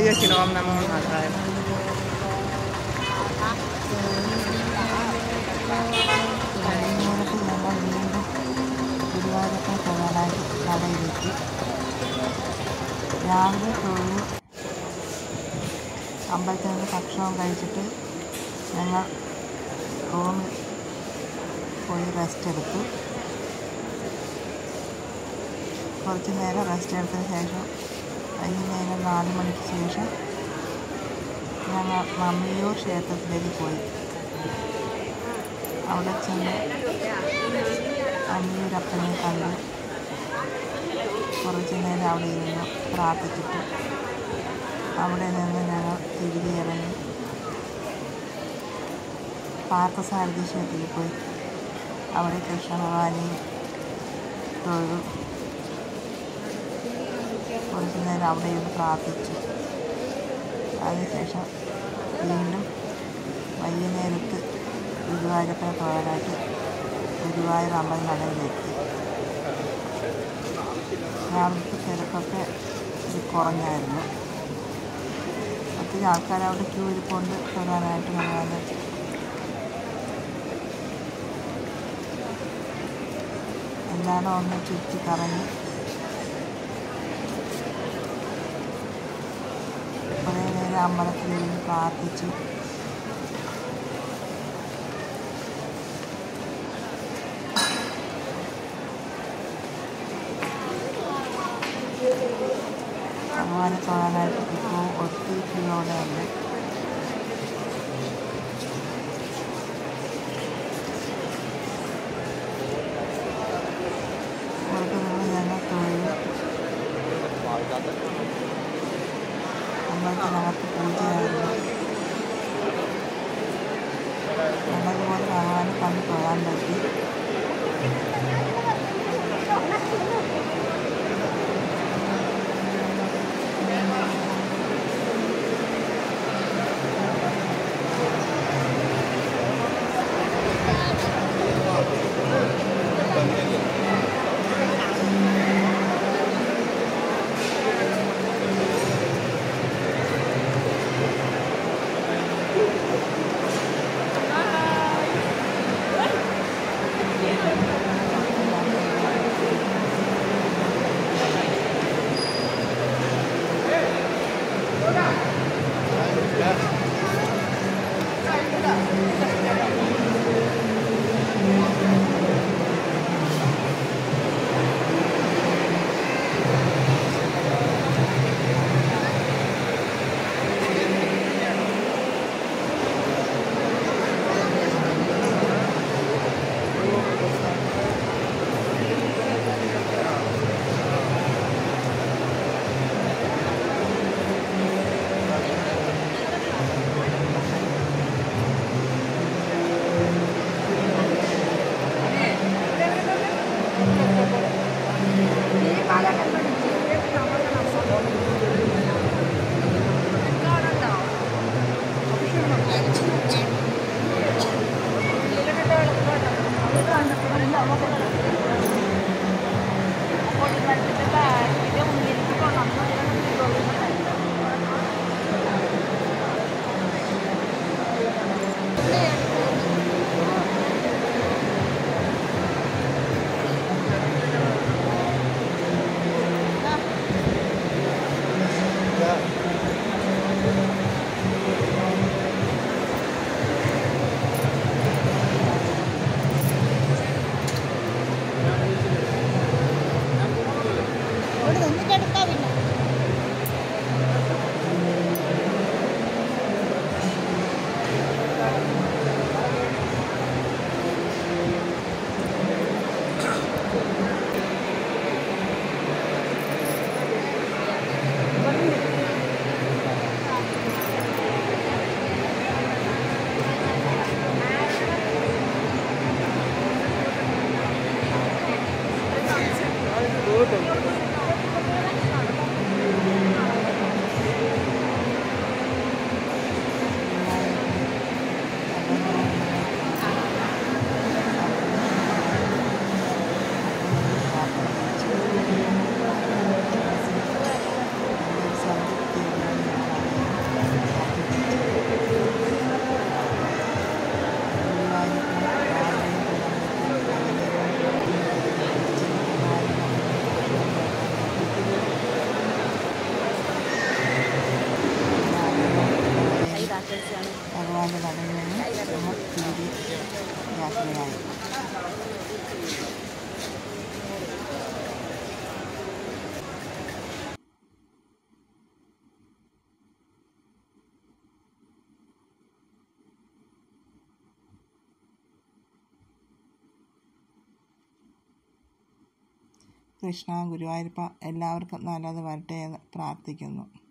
വെക്കണം ഓം നമോ നാരായണ വൈകുന്നേരത്ത് ഞങ്ങൾ വീണ്ടും ഗുരുവായൂരപ്പൻ തൊഴാനായിട്ട് കടയിലെത്തി രാവിലെ തൊഴിൽ അമ്പലത്തിൽ നിന്ന് ഭക്ഷണം കഴിച്ചിട്ട് ഞങ്ങൾ റൂമിൽ പോയി റെസ്റ്റ് എടുത്തു കുറച്ച് നേരം റെസ്റ്റ് എടുത്തതിന് ശേഷം വൈകുന്നേരം നാല് മണിക്ക് ശേഷം ഞങ്ങൾ മമ്മിയൂർ ക്ഷേത്രത്തിലേക്ക് പോയി അവിടെ ചെന്ന് അമ്മിയൂരപ്പനെ കണ്ടു കുറച്ച് നേരം അവിടെ ഇരുന്നു പ്രാർത്ഥിച്ചിട്ട് അവിടെ നിന്ന് ഞങ്ങൾ തിരികെ ഇറങ്ങി പാർത്ഥസാരഥി ക്ഷേത്രത്തിൽ പോയി അവിടെ കൃഷ്ണഭഗവാനെയും തൊഴുതു കുറച്ച് നേരം അവിടെ ഇരുന്ന് പ്രാർത്ഥിച്ചു അതിനുശേഷം വീണ്ടും വൈകുന്നേരത്ത് ഗുരുവായൂരപ്പനെ തൊഴാനായിട്ട് ഗുരുവായൂർ അമ്പലം നടയിലെത്തി രാവിലത്തെ തിരക്കൊക്കെ ഇത് കുറഞ്ഞായിരുന്നു ഒത്തിരി ആൾക്കാർ അവിടെ ക്യൂ ഇരിപ്പുണ്ട് തൊഴാനായിട്ട് ഭഗവാനെ എല്ലായിടും ഒന്ന് ചുറ്റി കറങ്ങി കുറേ നേരം അമ്പലത്തിലിരുന്ന് പ്രാർത്ഥിച്ചു ഭഗവാനെ തൊഴാനായിട്ട് ഇപ്പോൾ ഒത്തിരി ക്യൂ അവിടെ ഉണ്ട് പുറത്ത് നിന്ന് ഞങ്ങൾ തൊഴിൽ അമ്പലത്തിനകത്ത് പൂജയായിരുന്നു നല്ലതുപോലെ ഭഗവാനെ കണ്ട് തൊഴാൻ പറ്റി യാത്രയായി കൃഷ്ണ ഗുരുവായൂരപ്പ എല്ലാവർക്കും നല്ലത് വരട്ടെ എന്ന് പ്രാർത്ഥിക്കുന്നു